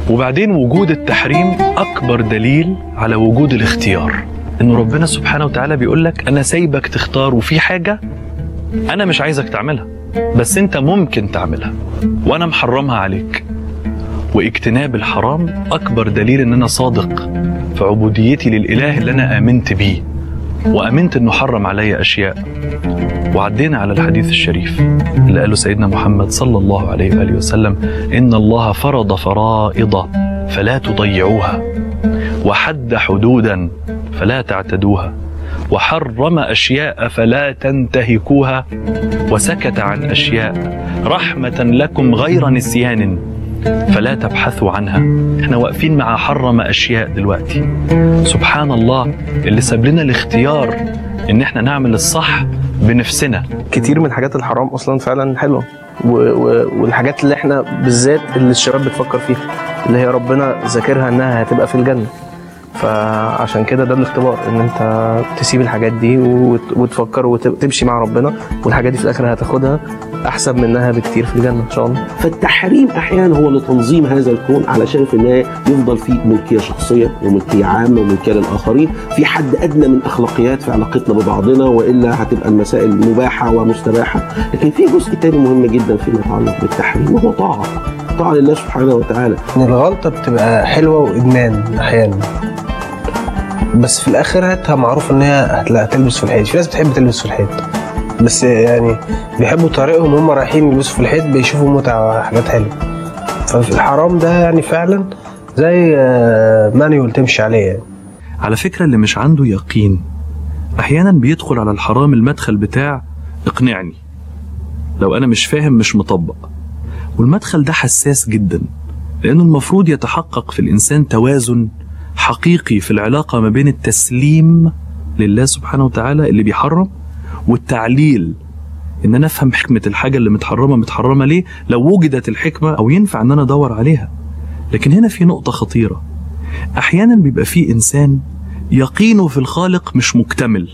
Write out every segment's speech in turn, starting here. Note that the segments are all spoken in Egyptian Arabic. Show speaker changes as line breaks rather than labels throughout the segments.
وبعدين وجود التحريم أكبر دليل على وجود الاختيار إنه ربنا سبحانه وتعالى بيقول لك أنا سايبك تختار وفي حاجة أنا مش عايزك تعملها بس أنت ممكن تعملها وأنا محرمها عليك واجتناب الحرام أكبر دليل إن أنا صادق في عبوديتي للإله اللي أنا آمنت بيه وآمنت إنه حرم علي أشياء وعدينا على الحديث الشريف اللي قاله سيدنا محمد صلى الله عليه وآله وسلم إن الله فرض فرائض فلا تضيعوها وحد حدودا فلا تعتدوها وحرم أشياء فلا تنتهكوها وسكت عن أشياء رحمة لكم غير نسيان فلا تبحثوا عنها احنا واقفين مع حرم أشياء دلوقتي سبحان الله اللي ساب لنا الاختيار ان احنا نعمل الصح بنفسنا
كتير من حاجات الحرام اصلا فعلا حلوه و... و... والحاجات اللي احنا بالذات اللي الشباب بتفكر فيها اللي هي ربنا ذاكرها انها هتبقى في الجنه فعشان كده ده الاختبار ان انت تسيب الحاجات دي وت... وتفكر وتمشي مع ربنا والحاجات دي في الاخر هتاخدها احسن منها بكتير في الجنه ان شاء الله
فالتحريم احيانا هو لتنظيم هذا الكون علشان في النهايه يفضل فيه ملكيه شخصيه وملكيه عامه وملكيه للاخرين في حد ادنى من اخلاقيات في علاقتنا ببعضنا والا هتبقى المسائل مباحه ومستباحه لكن في جزء تاني مهم جدا فيما يتعلق بالتحريم وهو طاعه طاعه لله سبحانه وتعالى
ان الغلطه بتبقى حلوه وادمان احيانا بس في الاخر هاتها معروف ان هي هتلا- هتلبس في الحيط في ناس بتحب تلبس في الحيط بس يعني بيحبوا طريقهم هم رايحين يلبسوا في الحيط بيشوفوا متعه وحاجات حلوه ففي الحرام ده يعني فعلا زي آه، مانيوال تمشي عليه يعني
على فكرة اللي مش عنده يقين أحيانا بيدخل على الحرام المدخل بتاع اقنعني لو أنا مش فاهم مش مطبق والمدخل ده حساس جدا لأنه المفروض يتحقق في الإنسان توازن حقيقي في العلاقة ما بين التسليم لله سبحانه وتعالى اللي بيحرم والتعليل ان انا افهم حكمه الحاجه اللي متحرمه متحرمه ليه لو وجدت الحكمه او ينفع ان انا ادور عليها لكن هنا في نقطه خطيره احيانا بيبقى في انسان يقينه في الخالق مش مكتمل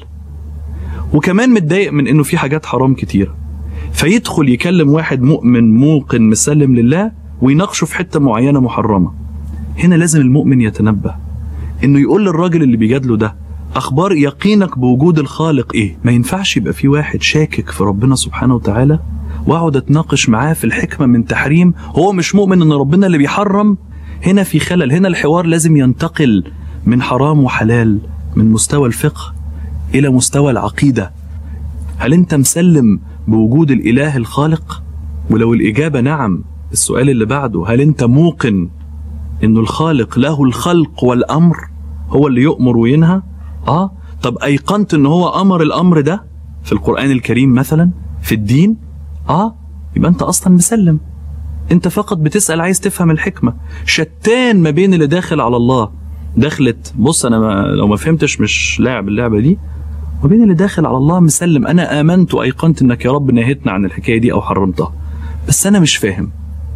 وكمان متضايق من انه في حاجات حرام كتيره فيدخل يكلم واحد مؤمن موقن مسلم لله ويناقشه في حته معينه محرمه هنا لازم المؤمن يتنبه انه يقول للراجل اللي بيجادله ده اخبار يقينك بوجود الخالق ايه ما ينفعش يبقى في واحد شاكك في ربنا سبحانه وتعالى واقعد اتناقش معاه في الحكمه من تحريم هو مش مؤمن ان ربنا اللي بيحرم هنا في خلل هنا الحوار لازم ينتقل من حرام وحلال من مستوى الفقه الى مستوى العقيده هل انت مسلم بوجود الاله الخالق ولو الاجابه نعم السؤال اللي بعده هل انت موقن انه الخالق له الخلق والامر هو اللي يؤمر وينهى اه طب ايقنت ان هو امر الامر ده في القران الكريم مثلا في الدين اه يبقى انت اصلا مسلم انت فقط بتسال عايز تفهم الحكمه شتان ما بين اللي داخل على الله دخلت بص انا ما لو ما فهمتش مش لاعب اللعبه دي وبين اللي داخل على الله مسلم انا امنت وايقنت انك يا رب نهيتنا عن الحكايه دي او حرمتها بس انا مش فاهم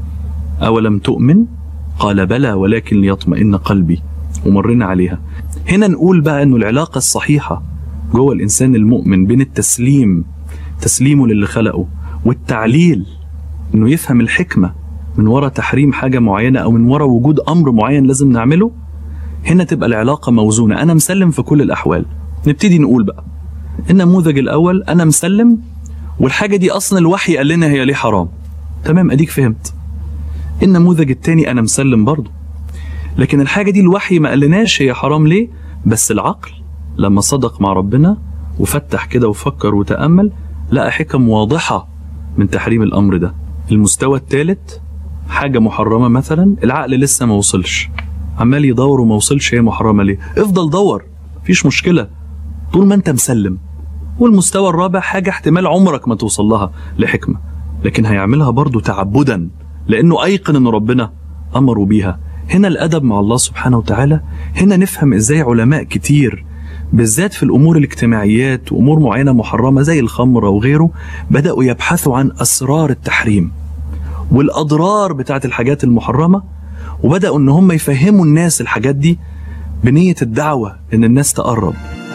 اولم تؤمن قال بلى ولكن ليطمئن قلبي ومرنا عليها هنا نقول بقى انه العلاقه الصحيحه جوه الانسان المؤمن بين التسليم تسليمه للي خلقه والتعليل انه يفهم الحكمه من وراء تحريم حاجه معينه او من وراء وجود امر معين لازم نعمله هنا تبقى العلاقه موزونه انا مسلم في كل الاحوال نبتدي نقول بقى النموذج الاول انا مسلم والحاجه دي اصلا الوحي قال لنا هي ليه حرام تمام اديك فهمت النموذج التاني انا مسلم برضه لكن الحاجه دي الوحي ما قالناش هي حرام ليه بس العقل لما صدق مع ربنا وفتح كده وفكر وتامل لقى حكم واضحه من تحريم الامر ده المستوى الثالث حاجه محرمه مثلا العقل لسه ما وصلش عمال يدور وما وصلش هي محرمه ليه افضل دور مفيش مشكله طول ما انت مسلم والمستوى الرابع حاجه احتمال عمرك ما توصل لها لحكمه لكن هيعملها برضه تعبدا لانه ايقن ان ربنا امره بيها هنا الادب مع الله سبحانه وتعالى هنا نفهم ازاي علماء كتير بالذات في الامور الاجتماعيات وامور معينه محرمه زي الخمر وغيره بداوا يبحثوا عن اسرار التحريم والاضرار بتاعت الحاجات المحرمه وبداوا ان هم يفهموا الناس الحاجات دي بنيه الدعوه ان الناس تقرب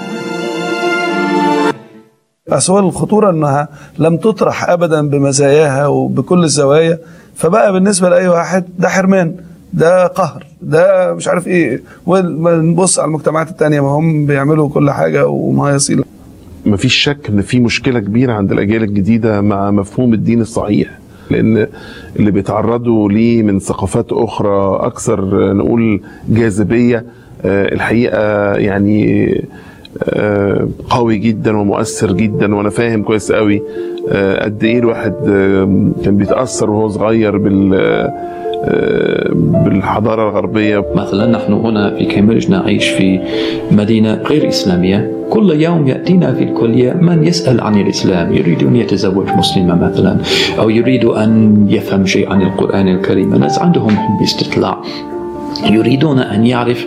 بس هو الخطوره انها لم تطرح ابدا بمزاياها وبكل الزوايا فبقى بالنسبه لاي واحد ده حرمان ده قهر ده مش عارف ايه ونبص على المجتمعات التانية ما هم بيعملوا كل حاجة وما يصيل
مفيش شك ان في مشكله كبيره عند الاجيال الجديده مع مفهوم الدين الصحيح لان اللي بيتعرضوا ليه من ثقافات اخرى اكثر نقول جاذبيه آه، الحقيقه يعني آه، قوي جدا ومؤثر جدا وانا فاهم كويس قوي آه، قد ايه الواحد آه، كان بيتاثر وهو صغير بال آه، بالحضاره الغربيه
مثلا نحن هنا في كامبريدج نعيش في مدينة غير إسلامية كل يوم يأتينا في الكلية من يسأل عن الإسلام يريد أن يتزوج مسلمة مثلا أو يريد أن يفهم شيء عن القرآن الكريم الناس عندهم حب استطلاع يريدون أن يعرف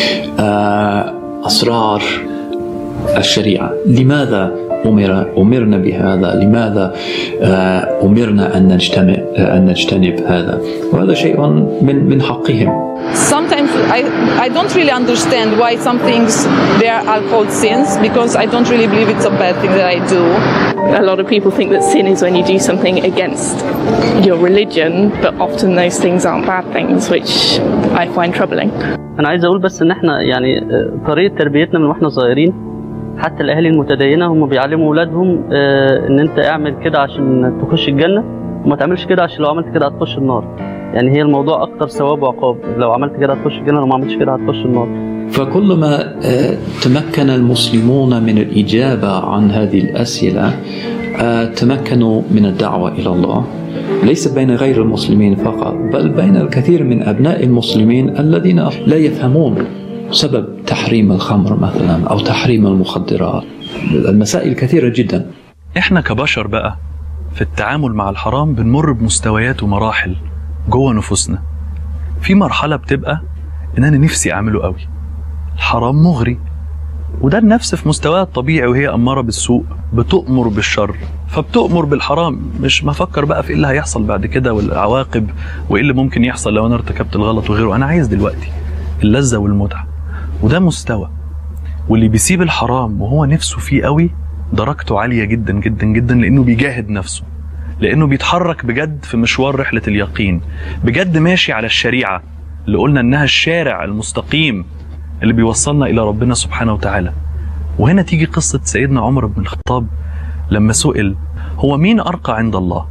آه، أسرار الشريعة لماذا أمر أمرنا بهذا لماذا آه، أمرنا أن نجتمع آه، أن نجتنب هذا وهذا شيء من من حقهم
sometimes I, I don't really understand why some things there are called sins because I don't really believe it's a bad thing that I do.
A lot of people think that sin is when you do something against your religion, but often those things aren't bad things, which I find troubling.
انا عايز اقول بس ان احنا يعني آه، طريقه تربيتنا من واحنا صغيرين حتى الاهالي المتدينه هم بيعلموا اولادهم آه، ان انت اعمل كده عشان تخش الجنه وما تعملش كده عشان لو عملت كده هتخش النار يعني هي الموضوع اكتر ثواب وعقاب لو عملت كده هتخش الجنه لو ما عملتش كده هتخش النار
فكلما آه، تمكن المسلمون من الإجابة عن هذه الأسئلة آه، تمكنوا من الدعوة إلى الله ليس بين غير المسلمين فقط بل بين الكثير من أبناء المسلمين الذين لا يفهمون سبب تحريم الخمر مثلا أو تحريم المخدرات المسائل كثيرة جدا
احنا كبشر بقى في التعامل مع الحرام بنمر بمستويات ومراحل جوه نفوسنا في مرحلة بتبقى ان انا نفسي اعمله قوي الحرام مغري وده النفس في مستواها الطبيعي وهي أمارة بالسوء بتؤمر بالشر فبتؤمر بالحرام مش مفكر بقى في ايه اللي هيحصل بعد كده والعواقب وايه اللي ممكن يحصل لو انا ارتكبت الغلط وغيره انا عايز دلوقتي اللذة والمتعة وده مستوى واللي بيسيب الحرام وهو نفسه فيه قوي درجته عالية جدا جدا جدا لأنه بيجاهد نفسه لأنه بيتحرك بجد في مشوار رحلة اليقين بجد ماشي على الشريعة اللي قلنا إنها الشارع المستقيم اللي بيوصلنا إلى ربنا سبحانه وتعالى وهنا تيجي قصة سيدنا عمر بن الخطاب لما سئل هو مين أرقى عند الله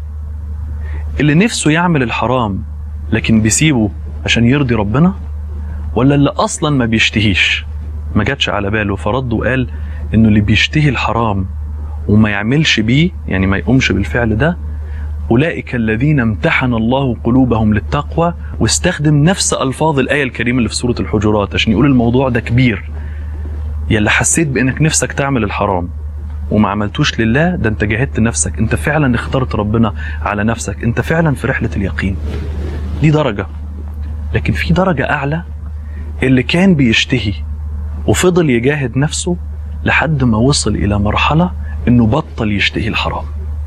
اللي نفسه يعمل الحرام لكن بيسيبه عشان يرضي ربنا ولا اللي أصلا ما بيشتهيش ما جاتش على باله فرد وقال انه اللي بيشتهي الحرام وما يعملش بيه يعني ما يقومش بالفعل ده اولئك الذين امتحن الله قلوبهم للتقوى واستخدم نفس الفاظ الايه الكريمه اللي في سوره الحجرات عشان يقول الموضوع ده كبير يلا حسيت بانك نفسك تعمل الحرام وما عملتوش لله ده انت جاهدت نفسك انت فعلا اخترت ربنا على نفسك انت فعلا في رحله اليقين دي درجه لكن في درجه اعلى اللي كان بيشتهي وفضل يجاهد نفسه لحد ما وصل إلى مرحلة إنه بطل يشتهي الحرام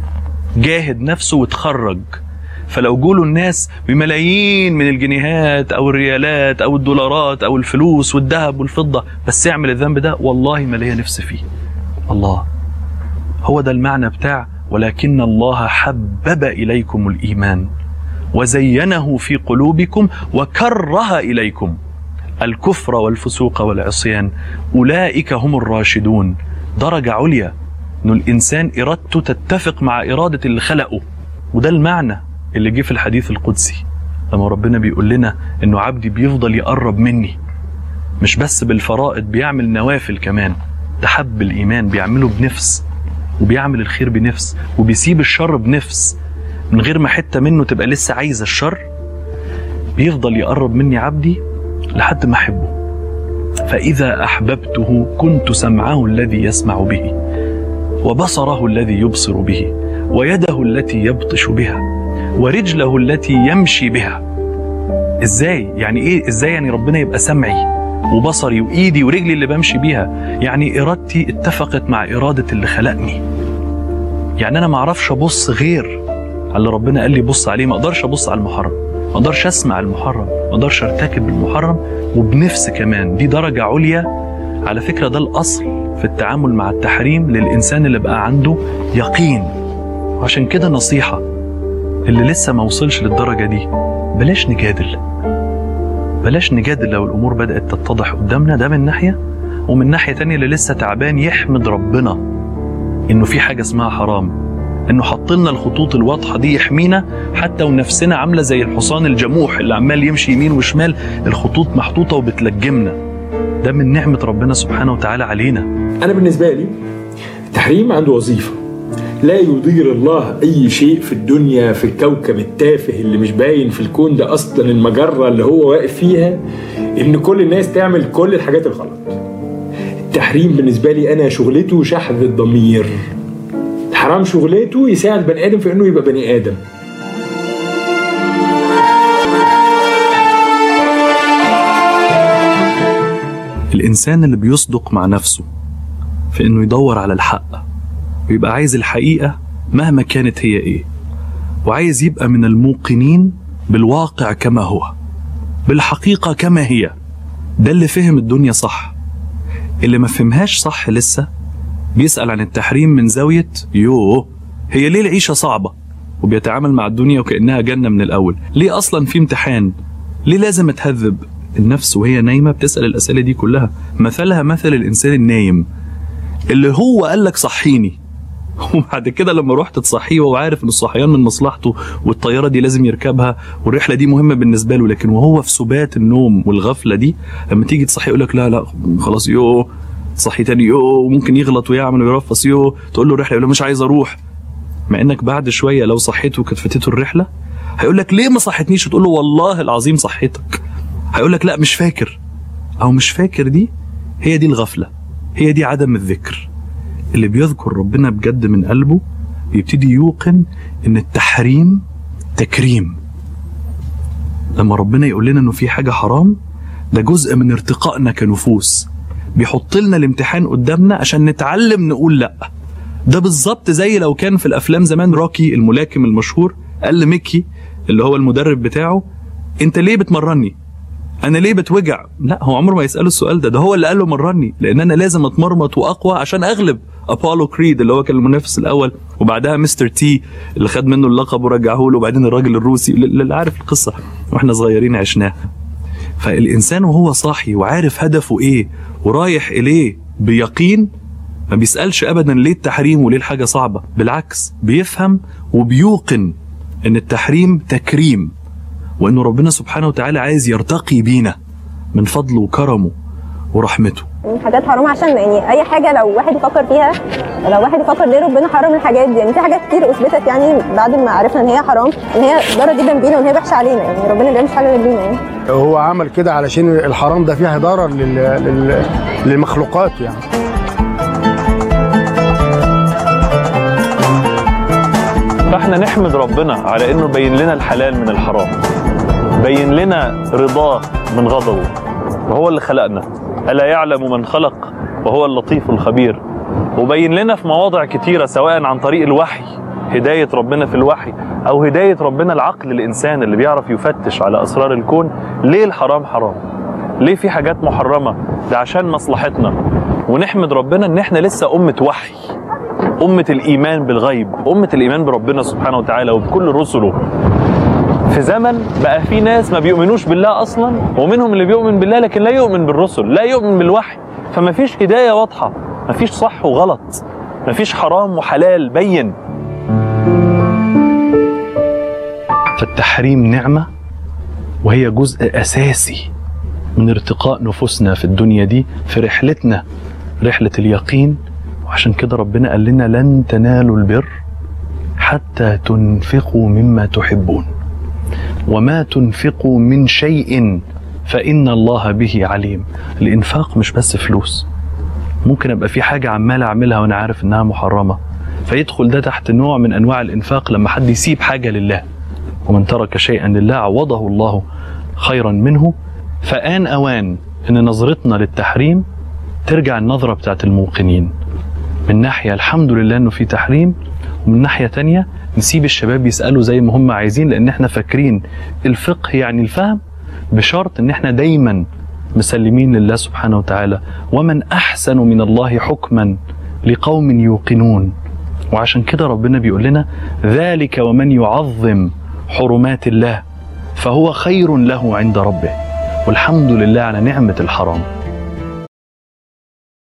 جاهد نفسه وتخرج فلو جوله الناس بملايين من الجنيهات أو الريالات أو الدولارات أو الفلوس والذهب والفضة بس يعمل الذنب ده والله ما ليا نفس فيه الله هو ده المعنى بتاع ولكن الله حبب إليكم الإيمان وزينه في قلوبكم وكره إليكم الكفر والفسوق والعصيان أولئك هم الراشدون درجة عليا إن الإنسان إرادته تتفق مع إرادة اللي خلقه وده المعنى اللي جه في الحديث القدسي لما ربنا بيقول لنا إنه عبدي بيفضل يقرب مني مش بس بالفرائض بيعمل نوافل كمان ده حب الإيمان بيعمله بنفس وبيعمل الخير بنفس وبيسيب الشر بنفس من غير ما حتة منه تبقى لسه عايزة الشر بيفضل يقرب مني عبدي لحد ما احبه فاذا احببته كنت سمعه الذي يسمع به وبصره الذي يبصر به ويده التي يبطش بها ورجله التي يمشي بها ازاي يعني ايه ازاي يعني ربنا يبقى سمعي وبصري وايدي ورجلي اللي بمشي بيها يعني ارادتي اتفقت مع اراده اللي خلقني يعني انا ما اعرفش ابص غير على اللي ربنا قال لي بص عليه ما اقدرش ابص على المحرم ما اقدرش اسمع المحرم ما اقدرش ارتكب المحرم وبنفس كمان دي درجة عليا على فكرة ده الأصل في التعامل مع التحريم للإنسان اللي بقى عنده يقين وعشان كده نصيحة اللي لسه ما وصلش للدرجة دي بلاش نجادل بلاش نجادل لو الامور بدات تتضح قدامنا ده من ناحيه ومن ناحيه تانية اللي لسه تعبان يحمد ربنا انه في حاجه اسمها حرام انه حط لنا الخطوط الواضحه دي يحمينا حتى ونفسنا عامله زي الحصان الجموح اللي عمال يمشي يمين وشمال الخطوط محطوطه وبتلجمنا ده من نعمه ربنا سبحانه وتعالى علينا
انا بالنسبه لي التحريم عنده وظيفه لا يضير الله اي شيء في الدنيا في الكوكب التافه اللي مش باين في الكون ده اصلا المجره اللي هو واقف فيها ان كل الناس تعمل كل الحاجات الغلط التحريم بالنسبه لي انا شغلته شحذ الضمير الحرام شغلته يساعد البني ادم في انه يبقى بني ادم
الانسان اللي بيصدق مع نفسه في انه يدور على الحق ويبقى عايز الحقيقه مهما كانت هي ايه وعايز يبقى من الموقنين بالواقع كما هو بالحقيقه كما هي ده اللي فهم الدنيا صح اللي ما فهمهاش صح لسه بيسأل عن التحريم من زاوية يوه هي ليه العيشة صعبة وبيتعامل مع الدنيا وكأنها جنة من الأول ليه أصلا في امتحان ليه لازم اتهذب النفس وهي نايمة بتسأل الأسئلة دي كلها مثلها مثل الإنسان النايم اللي هو قال لك صحيني وبعد كده لما رحت تصحيه وهو عارف ان الصحيان من مصلحته والطياره دي لازم يركبها والرحله دي مهمه بالنسبه له لكن وهو في سبات النوم والغفله دي لما تيجي تصحيه يقول لك لا لا خلاص يو تصحي تاني يو ممكن يغلط ويعمل ويرفص يو تقول له الرحله يقول له مش عايز اروح مع انك بعد شويه لو صحيته وكانت فاتته الرحله هيقول لك ليه ما صحتنيش وتقول له والله العظيم صحيتك هيقول لك لا مش فاكر او مش فاكر دي هي دي الغفله هي دي عدم الذكر اللي بيذكر ربنا بجد من قلبه يبتدي يوقن ان التحريم تكريم لما ربنا يقول لنا انه في حاجه حرام ده جزء من ارتقائنا كنفوس بيحط لنا الامتحان قدامنا عشان نتعلم نقول لا ده بالظبط زي لو كان في الافلام زمان روكي الملاكم المشهور قال لميكي اللي هو المدرب بتاعه انت ليه بتمرني انا ليه بتوجع لا هو عمره ما يساله السؤال ده ده هو اللي قال له مرني لان انا لازم اتمرمط واقوى عشان اغلب ابولو كريد اللي هو كان المنافس الاول وبعدها مستر تي اللي خد منه اللقب ورجعه له وبعدين الراجل الروسي اللي عارف القصه واحنا صغيرين عشناها فالانسان وهو صاحي وعارف هدفه ايه ورايح اليه بيقين ما بيسالش ابدا ليه التحريم وليه الحاجه صعبه بالعكس بيفهم وبيوقن ان التحريم تكريم وانه ربنا سبحانه وتعالى عايز يرتقي بينا من فضله وكرمه ورحمته
حاجات حرام عشان يعني اي حاجه لو واحد يفكر فيها لو واحد يفكر ليه ربنا حرم الحاجات دي يعني في حاجات كتير اثبتت يعني بعد ما عرفنا ان هي حرام ان هي ضاره جدا بينا وان هي وحشه علينا يعني ربنا ما بيعملش حاجه غير لينا يعني
هو عمل كده علشان الحرام ده فيها ضرر لل... لل... للمخلوقات يعني
فاحنا نحمد ربنا على انه بين لنا الحلال من الحرام بين لنا رضاه من غضبه وهو اللي خلقنا الا يعلم من خلق وهو اللطيف الخبير وبين لنا في مواضع كتيره سواء عن طريق الوحي هدايه ربنا في الوحي او هدايه ربنا العقل الانسان اللي بيعرف يفتش على اسرار الكون ليه الحرام حرام ليه في حاجات محرمه ده عشان مصلحتنا ونحمد ربنا ان احنا لسه امه وحي أمة الإيمان بالغيب أمة الإيمان بربنا سبحانه وتعالى وبكل رسله في زمن بقى في ناس ما بيؤمنوش بالله أصلا ومنهم اللي بيؤمن بالله لكن لا يؤمن بالرسل لا يؤمن بالوحي فما فيش هداية واضحة ما فيش صح وغلط ما فيش حرام وحلال بين فالتحريم نعمة وهي جزء أساسي من ارتقاء نفوسنا في الدنيا دي في رحلتنا رحلة اليقين وعشان كده ربنا قال لنا لن تنالوا البر حتى تنفقوا مما تحبون وما تنفقوا من شيء فإن الله به عليم الإنفاق مش بس فلوس ممكن أبقى في حاجة عمال أعملها وأنا عارف إنها محرمة فيدخل ده تحت نوع من أنواع الإنفاق لما حد يسيب حاجة لله ومن ترك شيئا لله عوضه الله خيرا منه فآن أوان إن نظرتنا للتحريم ترجع النظرة بتاعت الموقنين من ناحية الحمد لله انه في تحريم ومن ناحية تانية نسيب الشباب يسألوا زي ما هم عايزين لان احنا فاكرين الفقه يعني الفهم بشرط ان احنا دايما مسلمين لله سبحانه وتعالى ومن احسن من الله حكما لقوم يوقنون وعشان كده ربنا بيقول لنا ذلك ومن يعظم حرمات الله فهو خير له عند ربه والحمد لله على نعمة الحرام